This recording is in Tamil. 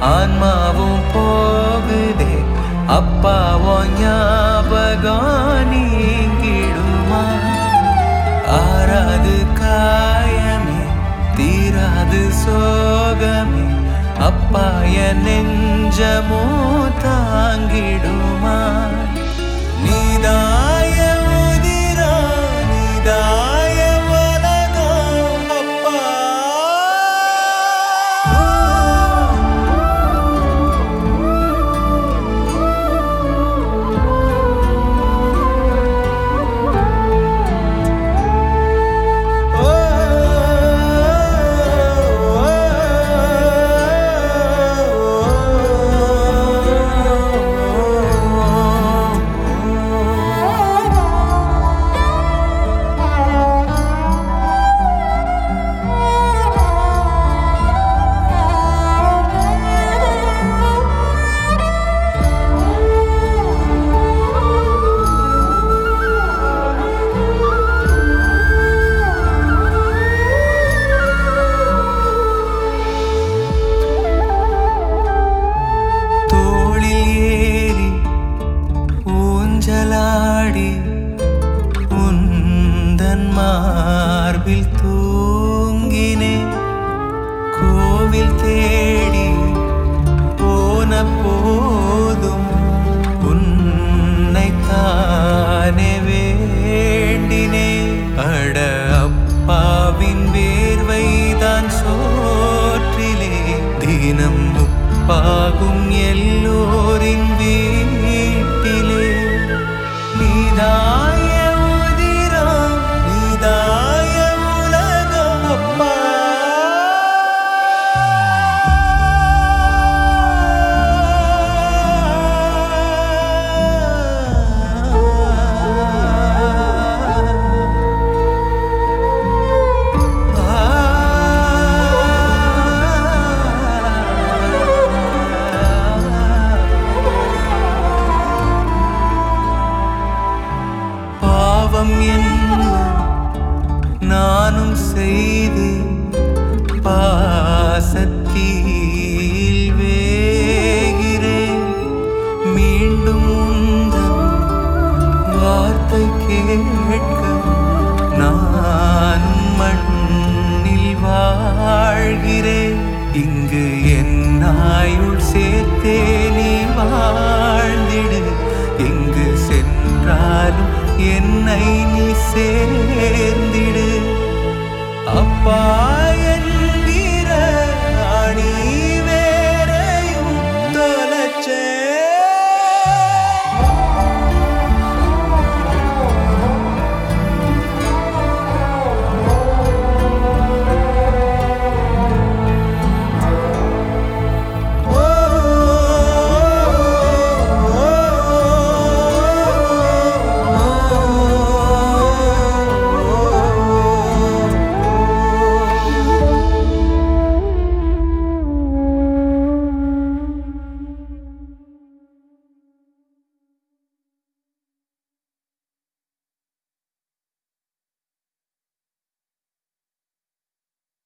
ஆன்மாவும் போகுதே அப்பாவோ ஞாபகம் நீங்கிடுமா ஆறாது காயமே தீராது சோகமே அப்பா என் நெஞ்சமோ தாங்கிடுமா நீதாய உதிரா நீதாய உலகம் அப்பா தோளில் ஏறி ஊஞ்சலாடி உந்தன் மார்பில் தூங்கினே கோவில் தேடி போன போதும் உன்னை தானே வேண்டினே அட அப்பாவின் வேர்வைதான் சோற்றிலே தினம் உப்பாகும் எல்லோரின் வீட்டிலே நீதாய உதிரம் நீதாய உலகம் அப்பா பாவம் என்ன நானும் செய்தேன் பாசத்தில் வேகிறேன் மீண்டும் உந்தன் வார்த்தை கேட்க நான் மண்ணில் வாழ்கிறேன் இங்கு என் ஆயுள் சேர்த்தே நீ வாழ்ந்திடு எங்கு சென்றாலும் என்னை நீ சேர்ந்திடு அப்பா